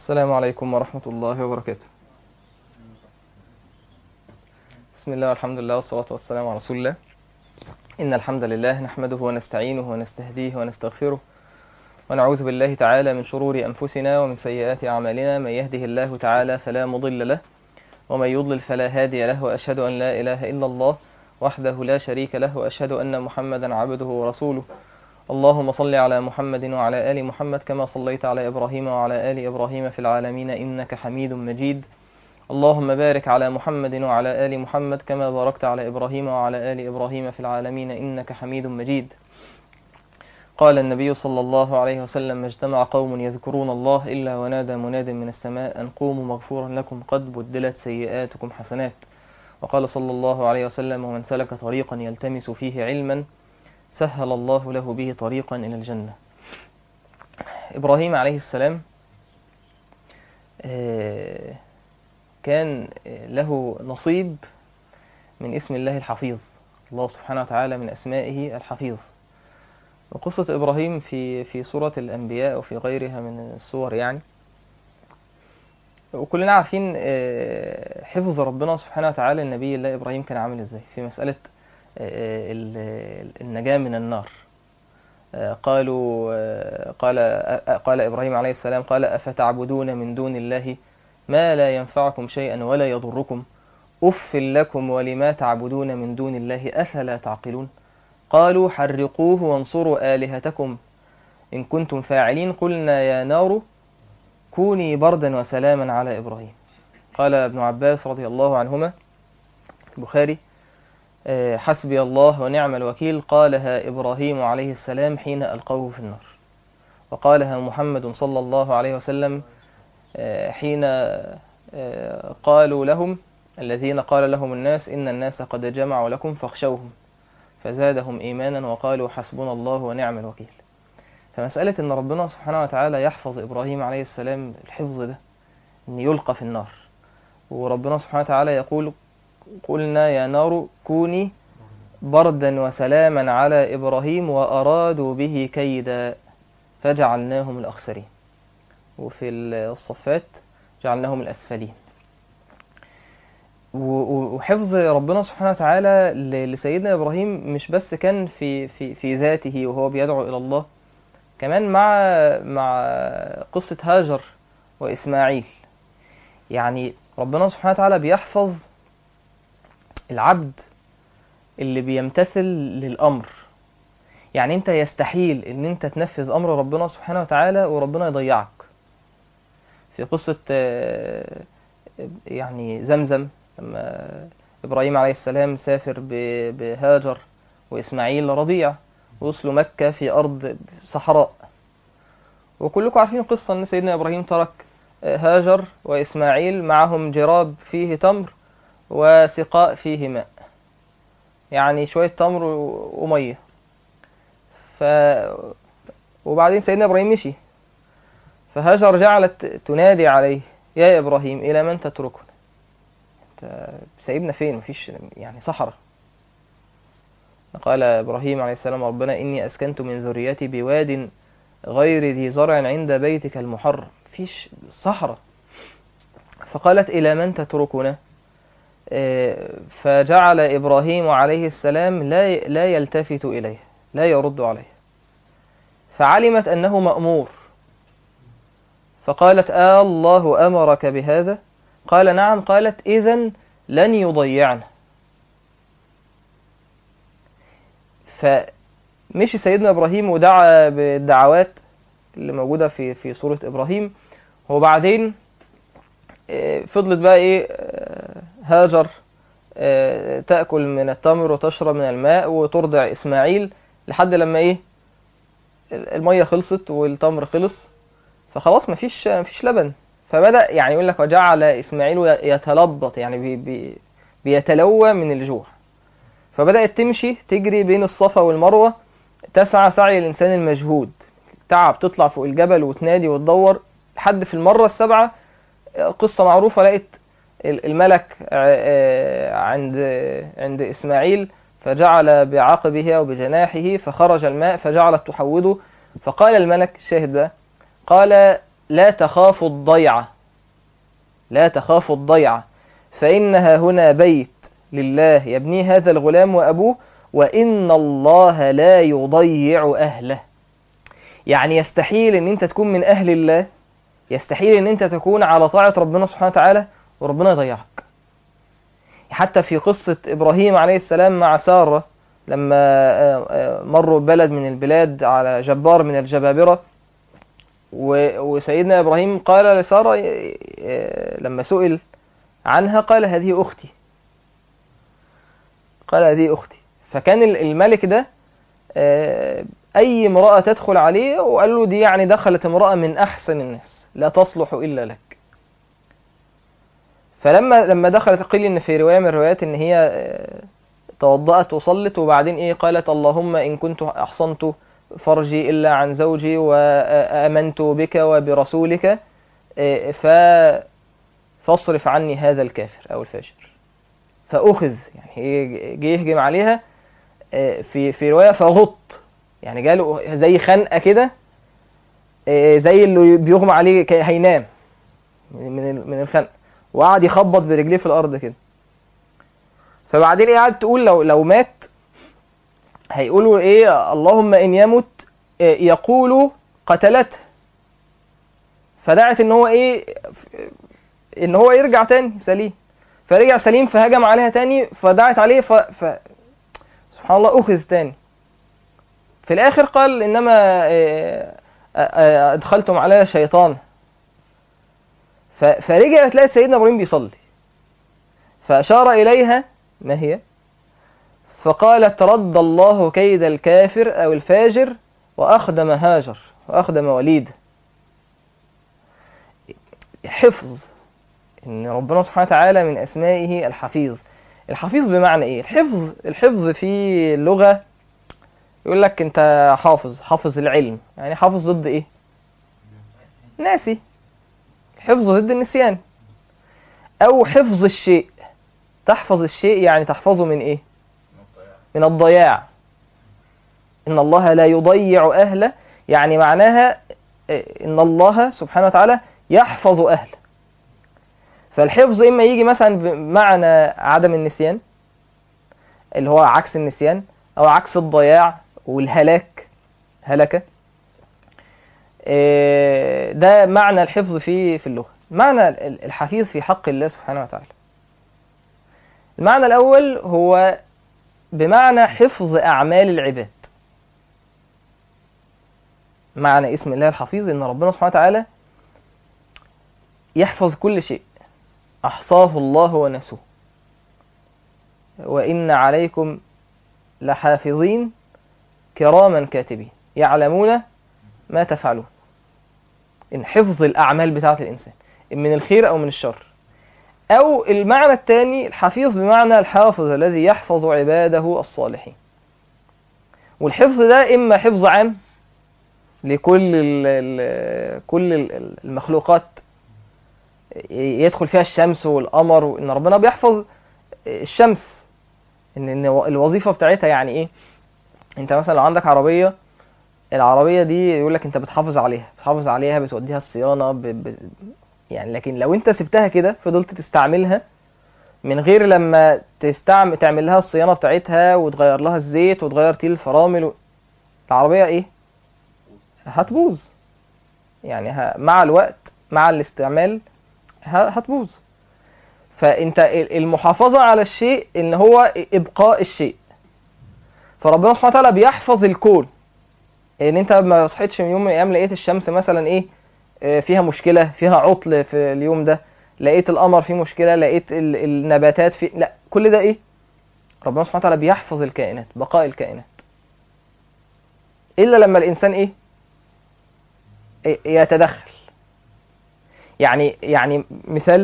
السلام عليكم ورحمة الله وبركاته بسم الله والحمد لله والصلاة والسلام على رسول الله إن الحمد لله نحمده ونستعينه ونستهديه ونستغفره ونعوذ بالله تعالى من شرور أنفسنا ومن سيئات أعمالنا من يهده الله تعالى فلا مضل له ومن يضلل فلا هادي له وأشهد أن لا إله إلا الله وحده لا شريك له وأشهد أن محمدا عبده ورسوله اللهم صل على محمد وعلى آل محمد كما صليت على إبراهيم وعلى آل إبراهيم في العالمين إنك حميد مجيد اللهم بارك على محمد وعلى آل محمد كما باركت على إبراهيم وعلى آل إبراهيم في العالمين إنك حميد مجيد قال النبي صلى الله عليه وسلم ما اجتمع قوم يذكرون الله إلا ونادى مناد من السماء أن قوموا مغفورا لكم قد بدلت سيئاتكم حسنات وقال صلى الله عليه وسلم ومن سلك طريقا يلتمس فيه علما سهل الله له به طريقا إلى الجنة إبراهيم عليه السلام كان له نصيب من اسم الله الحفيظ الله سبحانه وتعالى من أسمائه الحفيظ وقصة إبراهيم في في سورة الأنبياء وفي غيرها من السور يعني وكلنا عارفين حفظ ربنا سبحانه وتعالى النبي الله إبراهيم كان عامل إزاي في مسألة النجاة من النار قالوا قال قال إبراهيم عليه السلام قال أفتعبدون من دون الله ما لا ينفعكم شيئا ولا يضركم أف لكم ولما تعبدون من دون الله أفلا تعقلون قالوا حرقوه وانصروا آلهتكم إن كنتم فاعلين قلنا يا نار كوني بردا وسلاما على إبراهيم قال ابن عباس رضي الله عنهما البخاري حسبي الله ونعم الوكيل قالها إبراهيم عليه السلام حين ألقوه في النار وقالها محمد صلى الله عليه وسلم حين قالوا لهم الذين قال لهم الناس إن الناس قد جمعوا لكم فاخشوهم فزادهم إيمانا وقالوا حسبنا الله ونعم الوكيل فمسألة أن ربنا سبحانه وتعالى يحفظ إبراهيم عليه السلام الحفظ ده أن يلقى في النار وربنا سبحانه وتعالى يقول قلنا يا نار كوني بردا وسلاما على إبراهيم وأرادوا به كيدا فجعلناهم الأخسرين وفي الصفات جعلناهم الأسفلين وحفظ ربنا سبحانه وتعالى لسيدنا إبراهيم مش بس كان في, في, في ذاته وهو بيدعو إلى الله كمان مع مع قصة هاجر وإسماعيل يعني ربنا سبحانه وتعالى بيحفظ العبد اللي بيمتثل للأمر يعني انت يستحيل ان انت تنفذ امر ربنا سبحانه وتعالى وربنا يضيعك في قصة يعني زمزم لما ابراهيم عليه السلام سافر بهاجر واسماعيل رضيع وصلوا مكة في ارض صحراء وكلكم عارفين القصة ان سيدنا ابراهيم ترك هاجر واسماعيل معهم جراب فيه تمر وسقاء فيه ماء يعني شوية تمر ومية ف وبعدين سيدنا إبراهيم مشي فهاجر جعلت تنادي عليه يا إبراهيم إلى من تتركنا انت سايبنا فين مفيش يعني صحراء قال إبراهيم عليه السلام ربنا إني أسكنت من ذريتي بواد غير ذي زرع عند بيتك المحرم مفيش صحراء فقالت إلى من تتركنا فجعل إبراهيم عليه السلام لا لا يلتفت إليه لا يرد عليه فعلمت أنه مأمور فقالت آه الله أمرك بهذا قال نعم قالت إذا لن يضيعنا فمشي سيدنا إبراهيم ودعا بالدعوات اللي موجودة في في سورة إبراهيم وبعدين فضلت بقى ايه هاجر تأكل من التمر وتشرب من الماء وترضع إسماعيل لحد لما ايه المية خلصت والتمر خلص فخلاص مفيش مفيش لبن فبدأ يعني يقول لك وجعل إسماعيل يتلبط يعني بي بي بيتلوى من الجوع فبدأت تمشي تجري بين الصفا والمروة تسعى سعي الإنسان المجهود تعب تطلع فوق الجبل وتنادي وتدور لحد في المرة السابعة قصة معروفة لقيت الملك عند عند إسماعيل فجعل بعقبه أو بجناحه فخرج الماء فجعلت تحوده فقال الملك الشاهد ده قال لا تخاف الضيعة لا تخاف الضيعة فإنها هنا بيت لله يبني هذا الغلام وأبوه وإن الله لا يضيع أهله يعني يستحيل ان انت تكون من اهل الله يستحيل ان انت تكون على طاعة ربنا سبحانه وتعالى وربنا يضيعك حتى في قصة ابراهيم عليه السلام مع سارة لما آه، آه، مروا بلد من البلاد على جبار من الجبابرة و- وسيدنا ابراهيم قال لسارة آه، لما سئل عنها قال هذه اختي قال هذه اختي فكان ال- الملك ده آه، اي امرأة تدخل عليه وقال له دي يعني دخلت امرأة من احسن الناس لا تصلح الا لك فلما لما دخلت قيل ان في رواية من الروايات ان هي آه، توضأت وصلت وبعدين ايه قالت اللهم ان كنت احصنت فرجي الا عن زوجي وامنت بك وبرسولك آه، ف فاصرف عني هذا الكافر او الفاجر فاخذ يعني هي جه يهجم عليها آه، في في روايه فغط يعني جاله زي خنقه كده آه، زي اللي بيغمى عليه ك- هينام من من ال- من الخنقه وقعد يخبط برجليه في الارض كده فبعدين ايه قعدت تقول لو لو مات هيقولوا ايه اللهم ان يمت آه، يقولوا قتلته فدعت ان هو ايه ان هو يرجع تاني سليم فرجع سليم فهجم عليها تاني فدعت عليه ف... ف... سبحان الله اخذ تاني في الاخر قال انما آه، آه، آه، ادخلتم علي شيطان ف... فرجعت لقت سيدنا ابراهيم بيصلي فاشار اليها ما هي فقالت رد الله كيد الكافر او الفاجر واخدم هاجر واخدم وليد حفظ ان ربنا سبحانه وتعالى من اسمائه الحفيظ الحفيظ بمعنى ايه الحفظ الحفظ في اللغه يقول لك انت حافظ حافظ العلم يعني حافظ ضد ايه ناسي حفظ ضد النسيان او حفظ الشيء تحفظ الشيء يعني تحفظه من ايه من الضياع ان الله لا يضيع اهله يعني معناها إيه، ان الله سبحانه وتعالى يحفظ اهله فالحفظ اما يجي مثلا بمعنى عدم النسيان اللي هو عكس النسيان او عكس الضياع والهلاك هلكه إيه، ده معنى الحفظ في في اللغه معنى ال- الحفيظ في حق الله سبحانه وتعالى المعنى الاول هو بمعنى حفظ اعمال العباد معنى اسم الله الحفيظ ان ربنا سبحانه وتعالى يحفظ كل شيء أحصاه الله ونسوه وإن عليكم لحافظين كراما كاتبين يعلمون ما تفعلون إن حفظ الأعمال بتاعة الإنسان من الخير أو من الشر أو المعنى الثاني الحفيظ بمعنى الحافظ الذي يحفظ عباده الصالحين والحفظ ده إما حفظ عام لكل ال ال كل ال- المخلوقات يدخل فيها الشمس والقمر وان ربنا بيحفظ الشمس ان ان الوظيفه بتاعتها يعني ايه انت مثلا لو عندك عربيه العربيه دي يقول لك انت بتحافظ عليها بتحافظ عليها بتوديها الصيانه ب... ب... يعني لكن لو انت سبتها كده فضلت تستعملها من غير لما تستعمل تعمل لها الصيانه بتاعتها وتغير لها الزيت وتغير تيل الفرامل و... العربيه ايه هتبوظ يعني ه... مع الوقت مع الاستعمال ه- هتبوظ فانت ال- المحافظة على الشيء ان هو ابقاء الشيء فربنا سبحانه وتعالى بيحفظ الكون ان انت ما صحيتش من يوم من الايام لقيت الشمس مثلا ايه آه، فيها مشكلة فيها عطل في اليوم ده لقيت القمر فيه مشكلة لقيت ال- النباتات في لا كل ده ايه ربنا سبحانه وتعالى بيحفظ الكائنات بقاء الكائنات الا لما الانسان ايه إيه- يتدخل يعني يعني مثال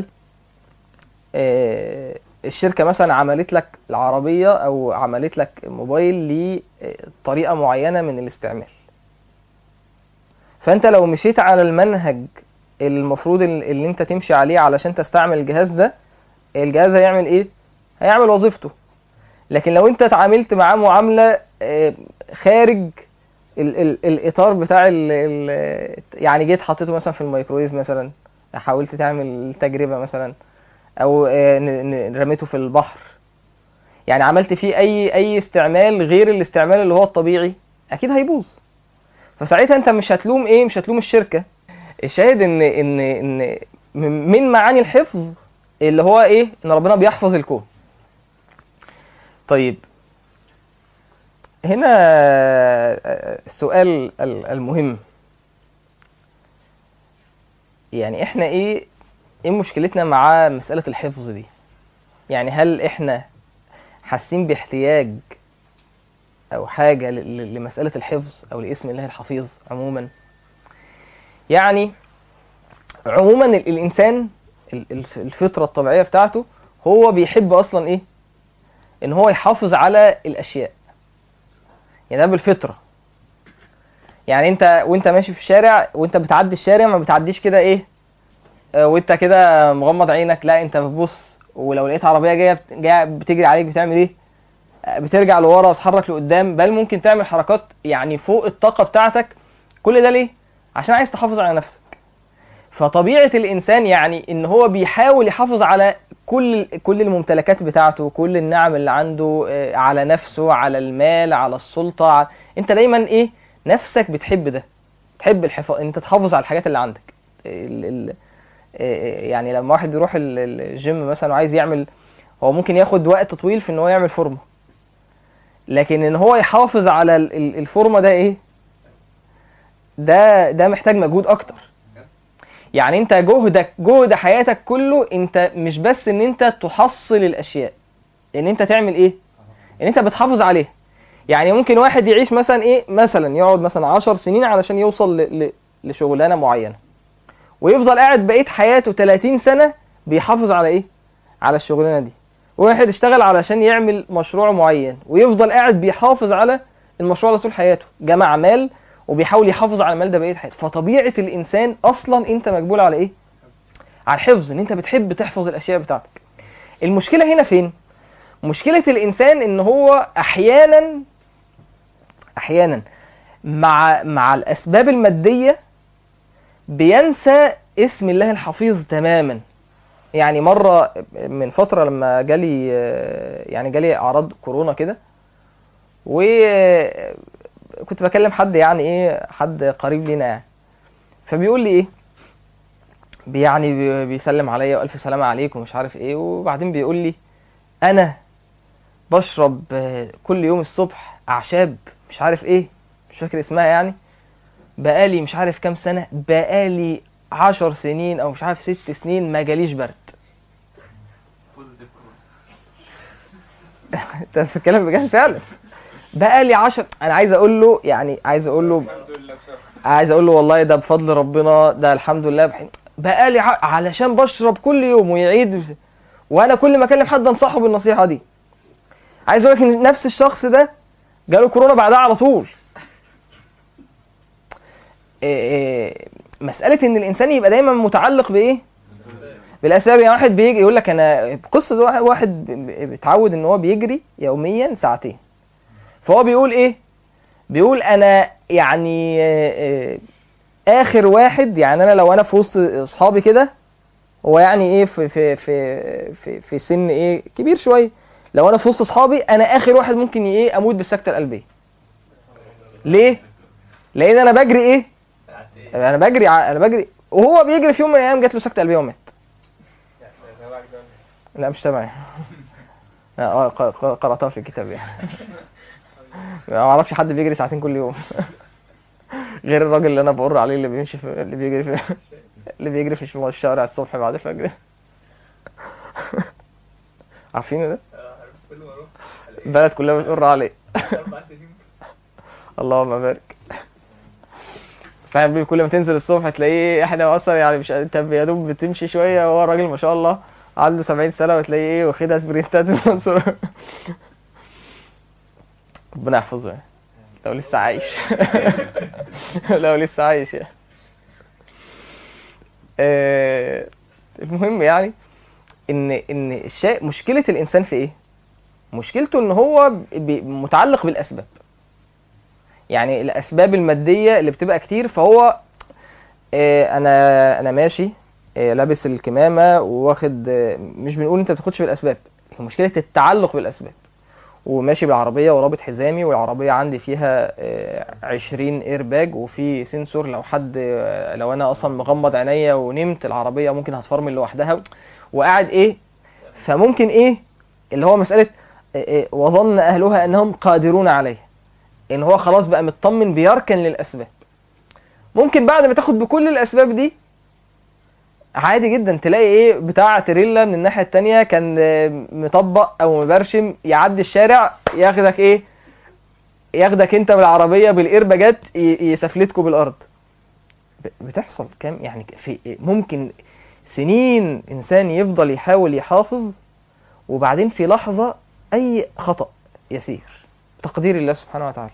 آه، الشركة مثلا عملت لك العربية أو عملت لك موبايل لطريقة معينة من الاستعمال فأنت لو مشيت على المنهج المفروض ال- اللي أنت تمشي عليه علشان تستعمل الجهاز ده الجهاز هيعمل إيه؟ هيعمل وظيفته لكن لو أنت اتعاملت معاه معاملة آه، خارج ال ال الاطار بتاع ال ال يعني جيت حطيته مثلا في الميكرويف مثلا حاولت تعمل تجربه مثلا او آه، ن- ن- رميته في البحر يعني عملت فيه اي اي استعمال غير الاستعمال اللي هو الطبيعي اكيد هيبوظ فساعتها انت مش هتلوم ايه مش هتلوم الشركه الشاهد ان ان ان من من معاني الحفظ اللي هو ايه ان ربنا بيحفظ الكون طيب هنا آه، السؤال ال- المهم يعني احنا ايه ايه مشكلتنا مع مسألة الحفظ دي يعني هل احنا حاسين باحتياج او حاجة ل- ل- لمسألة الحفظ او لاسم الله الحفيظ عموما يعني عموما ال- الانسان ال- ال- الفطرة الطبيعية بتاعته هو بيحب اصلا ايه ان هو يحافظ على الاشياء يعني ده بالفطرة يعني انت وانت ماشي في الشارع وانت بتعدي الشارع ما بتعديش كده ايه آه، وانت كده مغمض عينك لا انت بتبص ولو لقيت عربيه جايه جايه بتجري عليك بتعمل ايه آه، بترجع لورا وتتحرك لقدام بل ممكن تعمل حركات يعني فوق الطاقه بتاعتك كل ده ليه عشان عايز تحافظ على نفسك فطبيعه الانسان يعني ان هو بيحاول يحافظ على كل كل الممتلكات بتاعته كل النعم اللي عنده آه، على نفسه على المال على السلطه على... انت دايما ايه نفسك بتحب ده تحب الحفاظ انت تحافظ على الحاجات اللي عندك ال... ال... آه، يعني لما واحد بيروح ال- ال- الجيم مثلا وعايز يعمل هو ممكن ياخد وقت طويل في ان هو يعمل فورمه لكن ان هو يحافظ على ال- ال- الفورمه ده ايه ده ده محتاج مجهود اكتر يعني انت جهدك جهد حياتك كله انت مش بس ان انت تحصل الاشياء ان انت تعمل ايه ان انت بتحافظ عليها يعني ممكن واحد يعيش مثلا ايه مثلا يقعد مثلا عشر سنين علشان يوصل ل- ل- لشغلانه معينه ويفضل قاعد بقيه حياته 30 سنه بيحافظ على ايه على الشغلانه دي واحد اشتغل علشان يعمل مشروع معين ويفضل قاعد بيحافظ على المشروع ده طول حياته جمع مال وبيحاول يحافظ على المال ده بقيه حياته فطبيعه الانسان اصلا انت مجبول على ايه على الحفظ ان انت بتحب تحفظ الاشياء بتاعتك المشكله هنا فين مشكله الانسان ان هو احيانا احيانا مع مع الاسباب الماديه بينسى اسم الله الحفيظ تماما يعني مرة من فترة لما جالي يعني جالي أعراض كورونا كده وكنت بكلم حد يعني إيه حد قريب لينا يعني فبيقول لي إيه بي- يعني بي- بيسلم عليا وألف سلامة عليك ومش عارف إيه وبعدين بيقول لي أنا بشرب كل يوم الصبح أعشاب مش عارف إيه مش فاكر اسمها يعني بقالي مش عارف كام سنة بقالي عشر سنين او مش عارف ست سنين ما جاليش برد انت بتتكلم بجد فعلا بقالي عشر انا عايز اقول له يعني عايز اقول له عايز اقول له والله ده بفضل ربنا ده الحمد لله بح... بقالي ع... علشان بشرب كل يوم ويعيد وانا كل ما اكلم حد انصحه بالنصيحه دي عايز اقول لك ان نفس الشخص ده جاله كورونا بعدها على طول إيه إيه مساله ان الانسان يبقى دايما متعلق بايه بالاسباب يعني واحد بيجي يقول لك انا قصه واحد- واحد ب- ب- بيتعود ان هو بيجري يوميا ساعتين فهو بيقول ايه بيقول انا يعني آه، آه، اخر واحد يعني انا لو انا في وسط اصحابي كده هو يعني ايه في في في في, في سن ايه كبير شويه لو انا في وسط اصحابي انا اخر واحد ممكن ايه اموت بالسكته القلبيه ليه لان انا بجري ايه انا بجري ع- انا بجري وهو بيجري في يوم من الايام جات له سكته قلبيه ومات لا مش تبعي لا، اه ق- ق- قراتها في الكتاب يعني ما اعرفش حد بيجري ساعتين كل يوم غير الراجل اللي انا بقر عليه اللي بيمشي في اللي بيجري في اللي بيجري في الشارع الصبح بعد الفجر عارفين ده البلد كلها بتقر عليه اللهم بارك فاهم بيه كل ما تنزل الصبح تلاقيه احنا اصلا يعني مش انت يا دوب بتمشي شويه وهو الراجل ما شاء الله عنده 70 سنه وتلاقيه ايه واخدها سبرنتات من المنصورة. ربنا يحفظه يعني لو لسه عايش لو لسه عايش يعني آه، المهم يعني ان ان الشيء مشكله الانسان في ايه مشكلته ان هو بي- متعلق بالاسباب يعني الاسباب الماديه اللي بتبقى كتير فهو آه، انا انا ماشي آه، لابس الكمامه واخد آه، مش بنقول انت ما بتاخدش بالاسباب هي مشكله التعلق بالاسباب وماشي بالعربيه ورابط حزامي والعربيه عندي فيها آه، 20 اير باج وفي سنسور لو حد آه، لو انا اصلا مغمض عينيا ونمت العربيه ممكن هتفرمل لوحدها وقاعد ايه فممكن ايه اللي هو مساله آه، آه، وظن اهلها انهم قادرون عليه ان هو خلاص بقى مطمن بيركن للاسباب ممكن بعد ما تاخد بكل الاسباب دي عادي جدا تلاقي ايه بتاع تريلا من الناحيه التانية كان آه، مطبق او مبرشم يعدي الشارع ياخدك ايه ياخدك انت بالعربيه بالايرباجات ي- يسفلتكوا بالارض ب- بتحصل كام يعني في ممكن سنين انسان يفضل يحاول يحافظ وبعدين في لحظه اي خطا يسير تقدير الله سبحانه وتعالى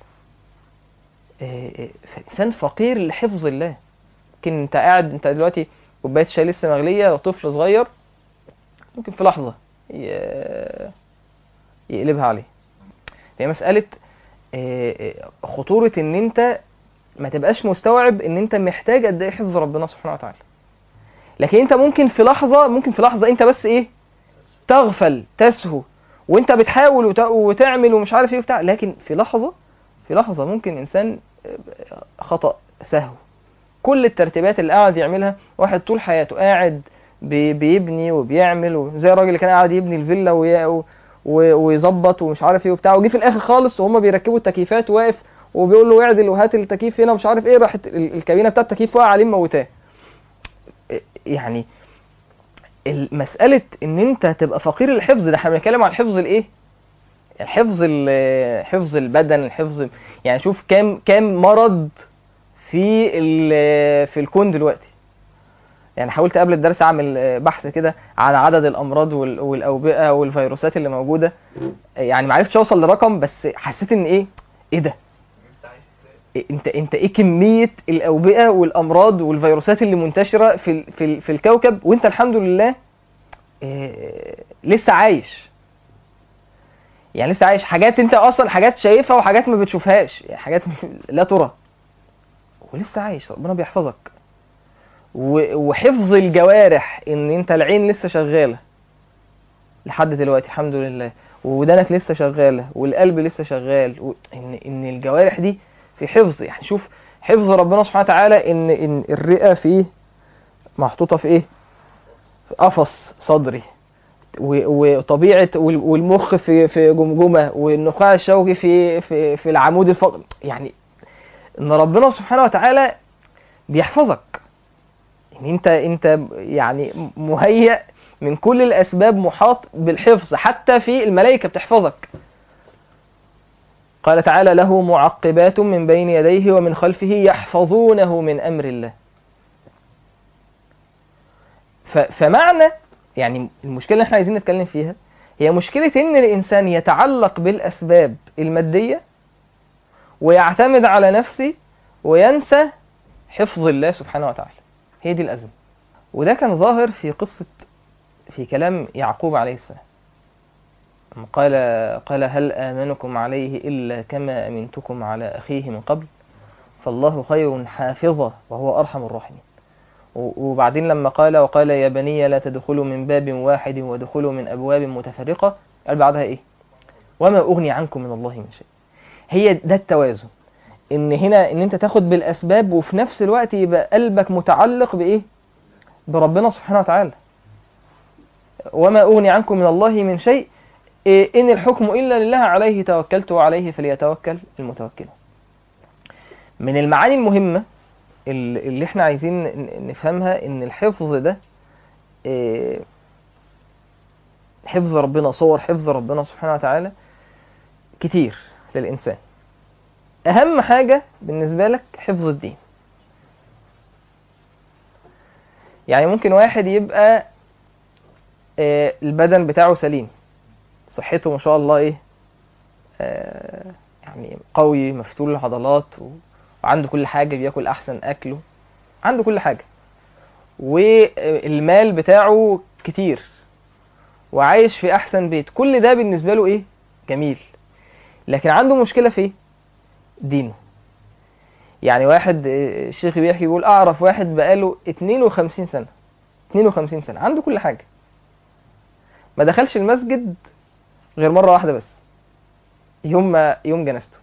إيه إيه، انسان فقير لحفظ الله ممكن انت قاعد انت دلوقتي كوبايه شاي لسه مغليه وطفل صغير ممكن في لحظه ي- يقلبها عليه هي مساله إيه إيه، خطوره ان انت ما تبقاش مستوعب ان انت محتاج قد ايه حفظ ربنا سبحانه وتعالى لكن انت ممكن في لحظه ممكن في لحظه انت بس ايه تغفل تسهو وانت بتحاول وت- وتعمل ومش عارف ايه وبتاع لكن في لحظه في لحظه ممكن انسان خطا سهو كل الترتيبات اللي قاعد يعملها واحد طول حياته قاعد بي- بيبني وبيعمل و- زي الراجل اللي كان قاعد يبني الفيلا وي- و- و- ويظبط ومش عارف ايه وبتاع وجي في الاخر خالص وهم بيركبوا التكييفات واقف وبيقول له اعدل وهات التكييف هنا ومش عارف ايه راحت ال- الكابينه بتاعت التكييف وقع عليه موتاه يعني مسألة إن أنت تبقى فقير الحفظ ده احنا بنتكلم عن حفظ الإيه؟ الحفظ ال- حفظ البدن الحفظ يعني شوف كام كام مرض في ال- في الكون دلوقتي يعني حاولت قبل الدرس اعمل بحث كده عن عدد الامراض وال- والاوبئه والفيروسات اللي موجوده يعني ما عرفتش اوصل لرقم بس حسيت ان ايه ايه ده إيه انت انت ايه كميه الاوبئه والامراض والفيروسات اللي منتشره في ال- في ال- في الكوكب وانت الحمد لله إيه لسه عايش يعني لسه عايش حاجات انت اصلا حاجات شايفها وحاجات ما بتشوفهاش يعني حاجات لا ترى ولسه عايش ربنا بيحفظك و- وحفظ الجوارح ان انت العين لسه شغاله لحد دلوقتي الحمد لله ودانك لسه شغاله والقلب لسه شغال و... ان ان الجوارح دي في حفظ يعني شوف حفظ ربنا سبحانه وتعالى ان ان الرئه فيه محطوطه في ايه في قفص صدري و- وطبيعه وال- والمخ في في جمجمه والنخاع الشوكي في في في العمود الفقري يعني ان ربنا سبحانه وتعالى بيحفظك ان انت انت يعني مهيأ من كل الاسباب محاط بالحفظ حتى في الملائكه بتحفظك قال تعالى له معقبات من بين يديه ومن خلفه يحفظونه من امر الله ف- فمعنى يعني المشكله اللي احنا عايزين نتكلم فيها هي مشكله ان الانسان يتعلق بالاسباب الماديه ويعتمد على نفسه وينسى حفظ الله سبحانه وتعالى هي دي الازمه وده كان ظاهر في قصه في كلام يعقوب عليه السلام لما قال قال هل آمنكم عليه إلا كما أمنتكم على أخيه من قبل فالله خير حافظا وهو أرحم الراحمين و- وبعدين لما قال وقال يا بني لا تدخلوا من باب واحد وادخلوا من أبواب متفرقة قال بعدها إيه وما أغني عنكم من الله من شيء هي ده التوازن ان هنا ان انت تاخد بالاسباب وفي نفس الوقت يبقى قلبك متعلق بايه بربنا سبحانه وتعالى وما أغني عنكم من الله من شيء إيه إن الحكم إلا لله عليه توكلت وعليه فليتوكل المتوكل من المعاني المهمة ال- اللي احنا عايزين ن- نفهمها إن الحفظ ده إيه، حفظ ربنا صور حفظ ربنا سبحانه وتعالى كتير للإنسان أهم حاجة بالنسبة لك حفظ الدين يعني ممكن واحد يبقى آه، البدن بتاعه سليم صحته ما شاء الله ايه آه، يعني قوي مفتول العضلات و- وعنده كل حاجة بياكل أحسن أكله عنده كل حاجة والمال بتاعه كتير وعايش في أحسن بيت كل ده بالنسبة له إيه جميل لكن عنده مشكلة في إيه؟ دينه يعني واحد آه، الشيخ بيحكي يقول اعرف واحد بقاله 52 سنه 52 سنه عنده كل حاجه ما دخلش المسجد غير مره واحده بس يوم ما يوم جنازته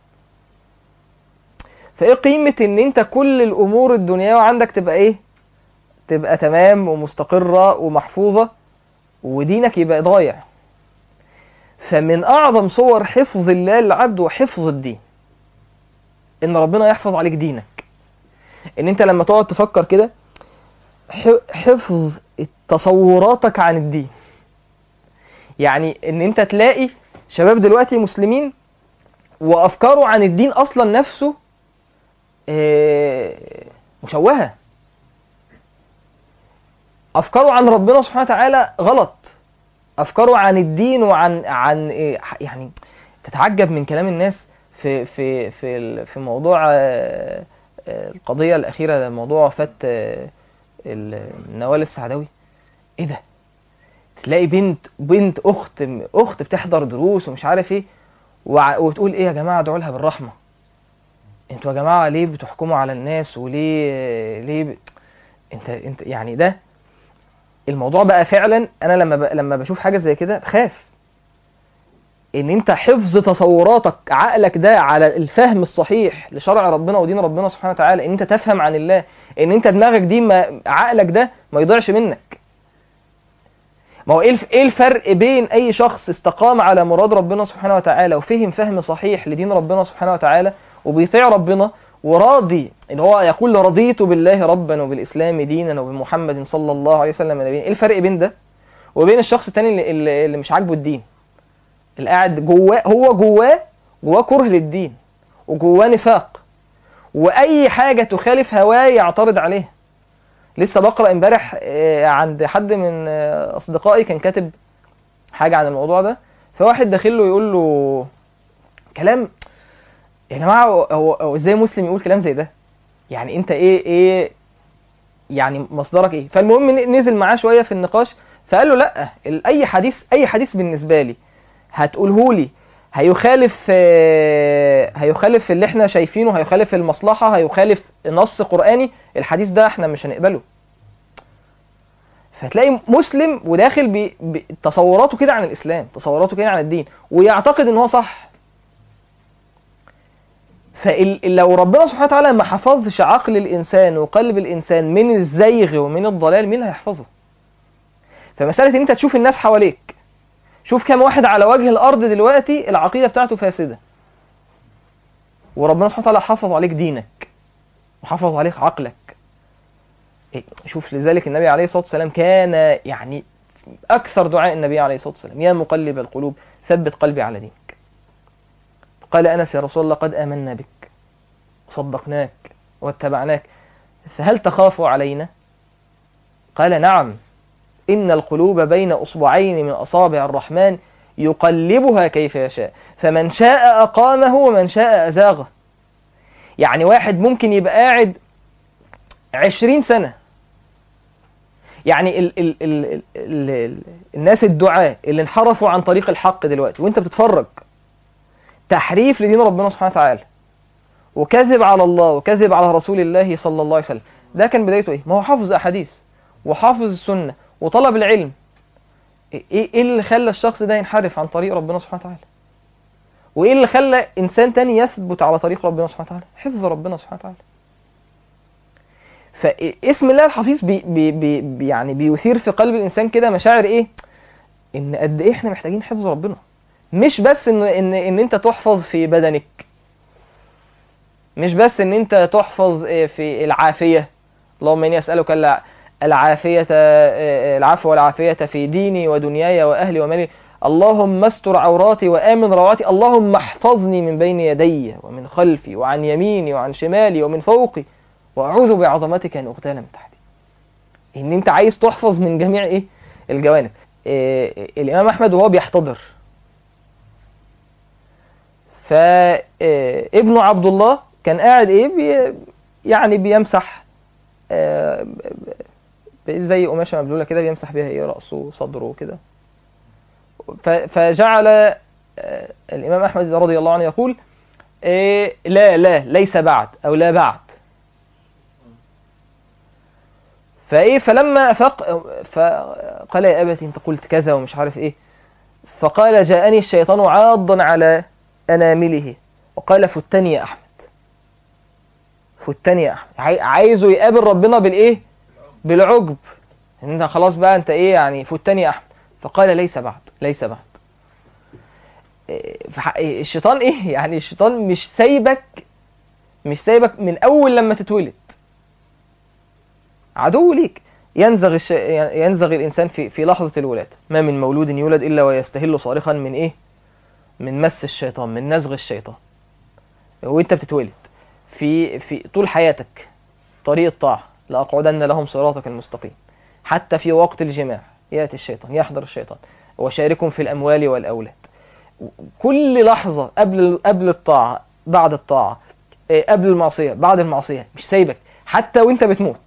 فايه قيمه ان انت كل الامور الدنيويه عندك تبقى ايه تبقى تمام ومستقره ومحفوظه ودينك يبقى ضايع فمن اعظم صور حفظ الله للعبد وحفظ الدين ان ربنا يحفظ عليك دينك ان انت لما تقعد تفكر كده ح- حفظ تصوراتك عن الدين يعني ان انت تلاقي شباب دلوقتي مسلمين وافكاره عن الدين اصلا نفسه آه، مشوهه افكاره عن ربنا سبحانه وتعالى غلط افكاره عن الدين وعن عن إيه، يعني تتعجب من كلام الناس في في في ال- في موضوع آه، آه، القضيه الاخيره ده موضوع وفاه آه، ال- نوال السعداوي ايه ده تلاقي بنت بنت اخت اخت بتحضر دروس ومش عارف ايه وع- وتقول ايه يا جماعه ادعوا لها بالرحمه انتوا يا جماعه ليه بتحكموا على الناس وليه ليه ب... انت انت يعني ده الموضوع بقى فعلا انا لما ب... لما بشوف حاجه زي كده بخاف ان انت حفظ تصوراتك عقلك ده على الفهم الصحيح لشرع ربنا ودين ربنا سبحانه وتعالى ان انت تفهم عن الله ان انت دماغك دي ما عقلك ده ما يضيعش منك ما هو ايه الف- ايه الفرق بين اي شخص استقام على مراد ربنا سبحانه وتعالى وفهم فهم صحيح لدين ربنا سبحانه وتعالى وبيطيع ربنا وراضي اللي هو يقول رضيت بالله ربا وبالاسلام دينا وبمحمد صلى الله عليه وسلم نبيا ايه الفرق بين ده وبين الشخص التاني اللي, اللي, اللي مش عاجبه الدين اللي قاعد جواه هو جواه جواه كره للدين وجواه نفاق واي حاجه تخالف هواه يعترض عليها لسه بقرا امبارح آه، عند حد من آه، اصدقائي كان كاتب حاجه عن الموضوع ده فواحد داخل له يقول له كلام يا جماعه هو- هو هو ازاي مسلم يقول كلام زي ده يعني انت ايه ايه يعني مصدرك ايه فالمهم ن- نزل معاه شويه في النقاش فقال له لا ال- اي حديث اي حديث بالنسبه لي هتقوله لي هيخالف آه، هيخالف اللي احنا شايفينه هيخالف المصلحه هيخالف نص قراني الحديث ده احنا مش هنقبله فتلاقي مسلم وداخل بي بي تصوراته كده عن الاسلام تصوراته كده عن الدين ويعتقد ان هو صح فلو ربنا سبحانه وتعالى ما حفظش عقل الانسان وقلب الانسان من الزيغ ومن الضلال مين اللي هيحفظه فمساله ان انت تشوف الناس حواليك شوف كام واحد على وجه الارض دلوقتي العقيده بتاعته فاسده وربنا سبحانه وتعالى حافظ عليك دينك وحافظ عليك عقلك إيه، شوف لذلك النبي عليه الصلاه والسلام كان يعني اكثر دعاء النبي عليه الصلاه والسلام يا مقلب القلوب ثبت قلبي على دينك قال انس يا رسول الله قد امنا بك وصدقناك واتبعناك فهل تخاف علينا قال نعم إن القلوب بين أصبعين من أصابع الرحمن يقلبها كيف يشاء فمن شاء أقامه ومن شاء أزاغه يعني واحد ممكن يبقى قاعد عشرين سنة يعني ال ال ال ال ال ال الناس الدعاة اللي انحرفوا عن طريق الحق دلوقتي وانت بتتفرج تحريف لدين ربنا سبحانه وتعالى وكذب على الله وكذب على رسول الله صلى الله عليه وسلم ده كان بدايته ايه ما هو حافظ احاديث وحافظ السنه وطلب العلم ايه ايه اللي خلى الشخص ده ينحرف عن طريق ربنا سبحانه وتعالى وايه اللي خلى انسان تاني يثبت على طريق ربنا سبحانه وتعالى حفظ ربنا سبحانه وتعالى فاسم الله الحفيظ بي بي بي بي- يعني بيثير في قلب الانسان كده مشاعر ايه ان قد ايه احنا محتاجين حفظ ربنا مش بس ان ان ان انت تحفظ في بدنك مش بس ان انت تحفظ آه، في العافيه اللهم اني اسالك الع- العافيه آه، العفو والعافيه في ديني ودنياي واهلي ومالي اللهم استر عوراتي وامن روعاتي اللهم احفظني من بين يدي ومن خلفي وعن يميني وعن شمالي ومن فوقي واعوذ بعظمتك ان اغتال من تحتي ان انت عايز تحفظ من جميع ايه الجوانب آه، الامام احمد وهو بيحتضر فابنه عبد الله كان قاعد ايه بي يعني بيمسح آه، ب- ب- زي قماشه مبلوله كده بيمسح بيها ايه راسه وصدره وكده ف- فجعل آه، الامام احمد رضي الله عنه يقول إيه لا لا ليس بعد او لا بعد فايه فلما افاق فقال يا ابت انت قلت كذا ومش عارف ايه فقال جاءني الشيطان عاضا على انامله وقال فتني يا احمد فتني يا احمد عاي- عايزه يقابل ربنا بالايه بالعجب انت خلاص بقى انت ايه يعني فتني يا احمد فقال ليس بعد ليس بعد إيه، فح- إيه، الشيطان ايه يعني الشيطان مش سايبك مش سايبك من اول لما تتولد عدو ليك ينزغ الش... ينزغ الانسان في في لحظه الولاده ما من مولود يولد الا ويستهل صارخا من ايه من مس الشيطان من نزغ الشيطان وانت بتتولد في في طول حياتك طريق الطاعه لاقعدن لهم صراطك المستقيم حتى في وقت الجماع ياتي الشيطان يحضر الشيطان وشاركهم في الاموال والاولاد كل لحظه قبل قبل الطاعه بعد الطاعه إيه، قبل المعصيه بعد المعصيه مش سايبك حتى وانت بتموت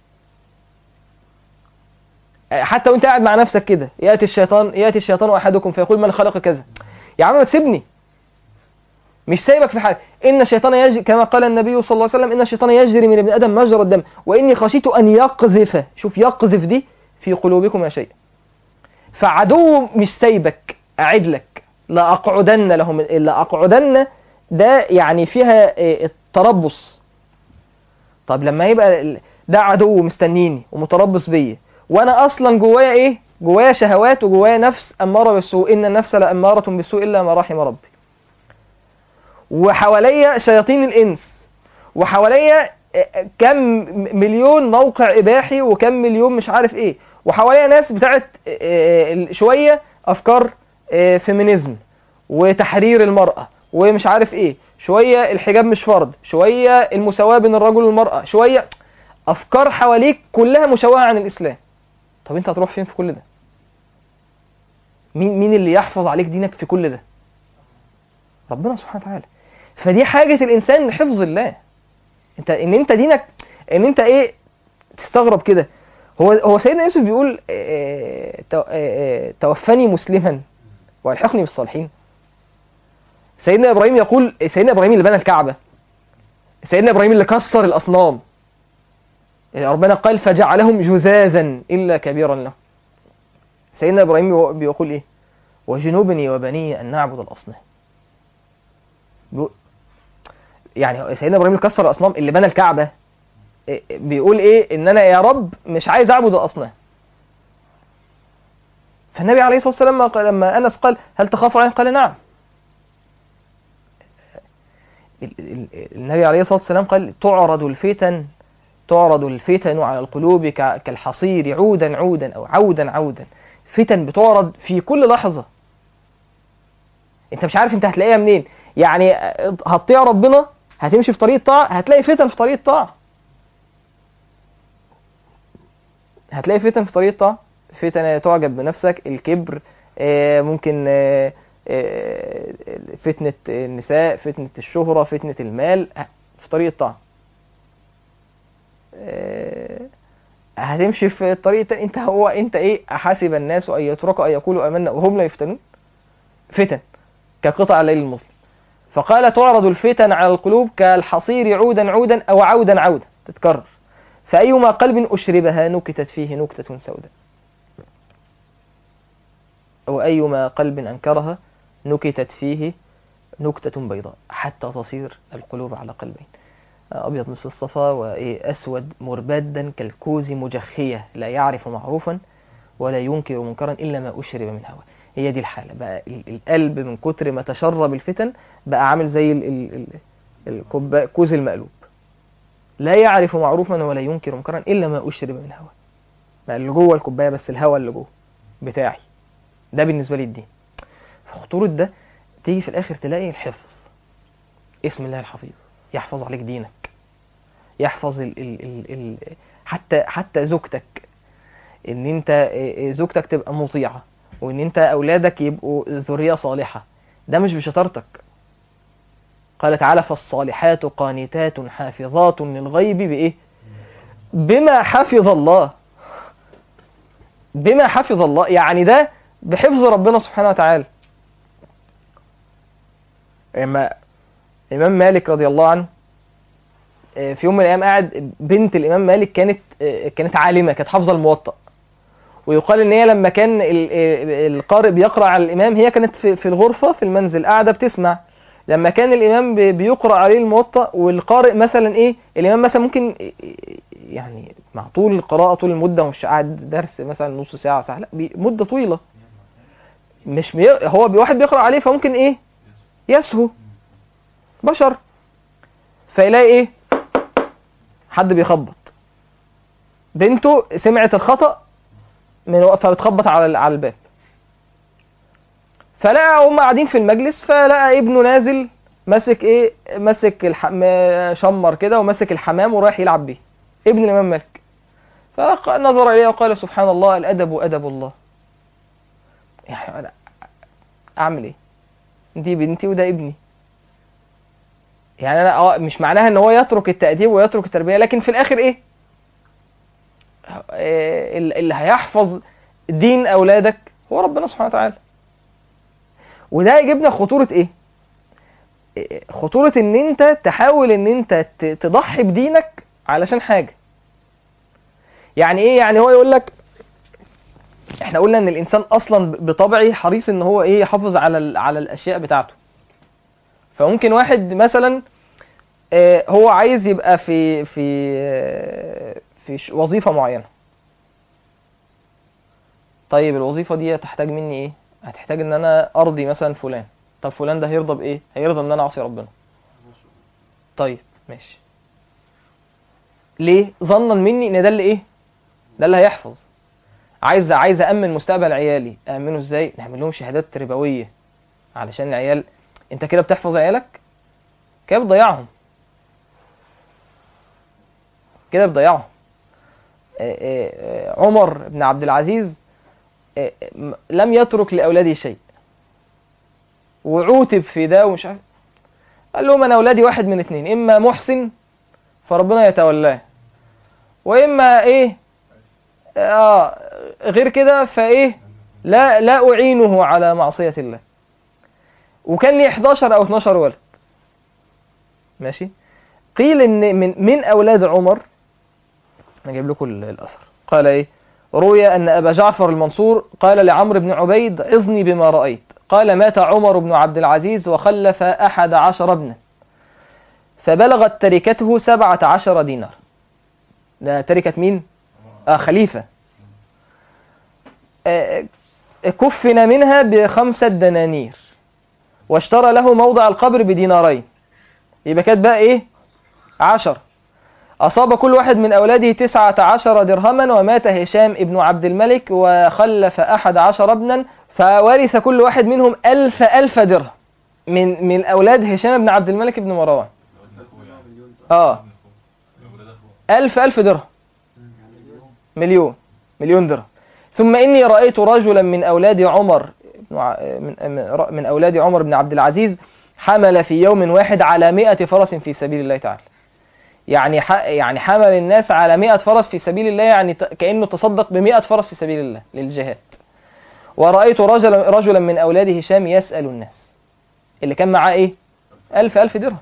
حتى وانت قاعد مع نفسك كده ياتي الشيطان ياتي الشيطان احدكم فيقول من خلق كذا يا عم ما تسيبني مش سايبك في حاجه ان الشيطان يجري كما قال النبي صلى الله عليه وسلم ان الشيطان يجري من ابن ادم مجرى الدم واني خشيت ان يقذف شوف يقذف دي في قلوبكم شيء فعدو مش سايبك اعد لك لاقعدن لهم لاقعدن ده يعني فيها إيه، التربص طب لما يبقى ال- ده عدو مستنيني ومتربص بيا وانا اصلا جوايا ايه جوايا شهوات وجوايا نفس اماره بالسوء ان النفس لاماره بالسوء الا ما رحم ربي وحواليا شياطين الانس وحواليا آه، كم مليون موقع اباحي وكم مليون مش عارف ايه وحواليا ناس بتاعت آه، آه، شويه افكار آه، فيمينيزم وتحرير المراه ومش عارف ايه شويه الحجاب مش فرض شويه المساواه بين الرجل والمراه شويه افكار حواليك كلها مشوهه عن الاسلام طب انت هتروح فين في كل ده مين مين اللي يحفظ عليك دينك في كل ده ربنا سبحانه وتعالى فدي حاجه الانسان لحفظ الله انت ان انت دينك ان انت ايه تستغرب كده هو هو سيدنا يوسف بيقول آه، تو- آه، توفني مسلما والحقني بالصالحين سيدنا ابراهيم يقول سيدنا ابراهيم اللي بنى الكعبه سيدنا ابراهيم اللي كسر الاصنام يعني ربنا قال فجعلهم جزازا الا كبيرا له سيدنا ابراهيم بيقول ايه وجنوبني وبني ان نعبد الاصنام بيقول- يعني سيدنا ابراهيم اللي كسر الاصنام اللي بنى الكعبه إيه- بيقول ايه ان انا يا رب مش عايز اعبد الاصنام فالنبي عليه الصلاه والسلام لما قال- لما انس قال هل تخاف عليه قال نعم ال- ال- النبي عليه الصلاه والسلام قال تعرض الفتن تعرض الفتن على القلوب ك- كالحصير عودا عودا او عودا عودا فتن بتعرض في كل لحظه انت مش عارف انت هتلاقيها منين يعني هتطيع ربنا هتمشي في طريق الطاعه هتلاقي فتن في طريق الطاعه هتلاقي فتن في طريق الطاعه فتن تعجب بنفسك الكبر آه، ممكن آه، آه، فتنة النساء فتنة الشهرة فتنة المال في طريق الطاعة آه، هتمشي في الطريق التاني انت هو انت ايه احاسب الناس ان يتركوا ان يقولوا امنا وهم لا يفتنون فتن كقطع الليل المظلم فقال تعرض الفتن على القلوب كالحصير عودا عودا او عودا عودا تتكرر فأيما قلب أشربها نكتت فيه نكتة سوداء وأيما قلب أنكرها نكتت فيه نكتة بيضاء حتى تصير القلوب على قلبين أبيض مثل الصفا وأسود مربدا كالكوز مجخية لا يعرف معروفا ولا ينكر منكرا إلا ما أشرب من هوى هي دي الحالة بقى ال- القلب من كتر ما تشرب الفتن بقى عامل زي ال- ال- ال- الكوبا- كوز المقلوب لا يعرف معروفا ولا ينكر منكرا إلا ما أشرب من هوى بقى اللي جوه الكوباية بس الهوى اللي جوه بتاعي ده بالنسبة لي الدين فخطورة ده تيجي في الآخر تلاقي الحفظ اسم الله الحفيظ يحفظ عليك دينك يحفظ ال ال ال ال حتى حتى زوجتك ان انت زوجتك تبقى مطيعة وان انت اولادك يبقوا ذرية صالحة ده مش بشطارتك قال تعالى فالصالحات قانتات حافظات للغيب بايه بما حفظ الله بما حفظ الله يعني ده بحفظ ربنا سبحانه وتعالى اما الامام مالك رضي الله عنه آه، في يوم من الايام قاعد بنت الامام مالك كانت آه، كانت عالمه كانت حافظه الموطأ ويقال ان هي لما كان ال- آه، القارئ بيقرا على الامام هي كانت في في الغرفه في المنزل قاعده بتسمع لما كان الامام بي- بيقرا عليه الموطأ والقارئ مثلا ايه الامام مثلا ممكن يعني مع طول القراءه طول المده مش قاعد درس مثلا نص ساعه ساعه لا بي- مده طويله مش بي... هو بي- واحد بيقرا عليه فممكن ايه يسهو بشر فيلاقي ايه حد بيخبط بنته سمعت الخطأ من وقت فبتخبط على ال- على الباب فلقى هم قاعدين في المجلس فلقى ابنه نازل ماسك ايه ماسك الحم... شمر كده وماسك الحمام ورايح يلعب بيه ابن الامام مالك فنظر اليه وقال سبحان الله الادب ادب الله يعني انا اعمل ايه دي بنتي وده ابني يعني انا اه مش معناها ان هو يترك التأديب ويترك التربية لكن في الاخر ايه آه، اللي هيحفظ دين اولادك هو ربنا سبحانه وتعالى وده يجيبنا خطورة ايه آه، خطورة ان انت تحاول ان انت ت- تضحي بدينك علشان حاجة يعني ايه يعني هو يقول لك احنا قلنا ان الانسان اصلا بطبعه حريص ان هو ايه يحافظ على ال- على الاشياء بتاعته فممكن واحد مثلا آه، هو عايز يبقى في في آه، في ش- وظيفة معينة طيب الوظيفة دي هتحتاج مني ايه هتحتاج ان انا ارضي مثلا فلان طب فلان ده هيرضى بايه هيرضى ان انا اعصي ربنا طيب ماشي ليه ظنا مني ان ده اللي ايه ده اللي هيحفظ عايز عايز امن مستقبل عيالي امنه ازاي نعمل لهم شهادات ربويه علشان العيال انت كده بتحفظ عيالك كده بتضيعهم كده بتضيعهم آه، آه، آه، عمر بن عبد العزيز آه، م- لم يترك لاولاده شيء وعوتب في ده ومش عارف قال لهم انا اولادي واحد من اتنين اما محسن فربنا يتولاه واما ايه اه غير كده فايه لا لا اعينه على معصيه الله وكان لي 11 او 12 ولد ماشي قيل ان من من اولاد عمر انا جايب لكم ال- الاثر قال ايه روي ان ابا جعفر المنصور قال لعمرو بن عبيد عظني بما رايت قال مات عمر بن عبد العزيز وخلف احد عشر ابنا فبلغت تركته سبعة عشر دينار ده تركة مين؟ آه خليفة آه، كفن منها بخمسة دنانير واشترى له موضع القبر بدينارين يبقى كانت بقى ايه عشر أصاب كل واحد من أولاده تسعة عشر درهما ومات هشام ابن عبد الملك وخلف أحد عشر ابنا فورث كل واحد منهم ألف ألف درهم من من أولاد هشام بن عبد الملك بن مروان اه ألف ألف درهم مليون مليون درهم ثم إني رأيت رجلا من أولاد عمر بن ع- من من- من أولاد عمر بن عبد العزيز حمل في يوم واحد على مئة فرس في سبيل الله تعالى يعني ح- يعني حمل الناس على مئة فرس في سبيل الله يعني ت- كأنه تصدق بمئة فرس في سبيل الله للجهاد ورأيت رجلا رجلا من أولاد هشام يسأل الناس اللي كان معاه إيه ألف ألف درهم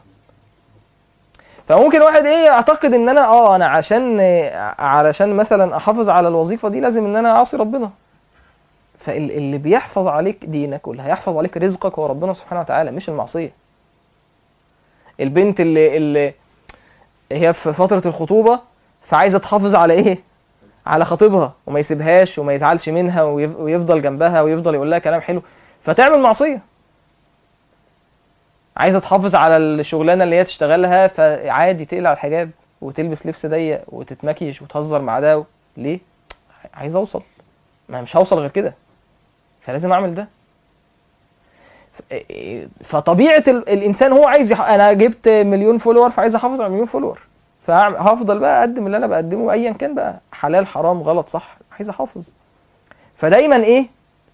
فممكن واحد ايه يعتقد ان انا اه انا عشان علشان مثلا احافظ على الوظيفه دي لازم ان انا اعصي ربنا فاللي بيحفظ عليك دينك واللي هيحفظ عليك رزقك هو ربنا سبحانه وتعالى مش المعصيه البنت اللي اللي هي في فتره الخطوبه فعايزه تحافظ على ايه على خطيبها وما يسيبهاش وما يزعلش منها ويف- ويفضل جنبها ويفضل يقول لها كلام حلو فتعمل معصيه عايزه تحافظ على الشغلانه اللي هي تشتغلها فعادي تقلع الحجاب وتلبس لبس ضيق وتتمكيش وتهزر مع ده ليه عايز اوصل ما مش هوصل غير كده فلازم اعمل ده ف- فطبيعه ال- الانسان هو عايز يح... انا جبت مليون فولور فعايز احافظ على مليون فولور فهفضل بقى اقدم اللي انا بقدمه ايا كان بقى حلال حرام غلط صح عايز احافظ فدايما ايه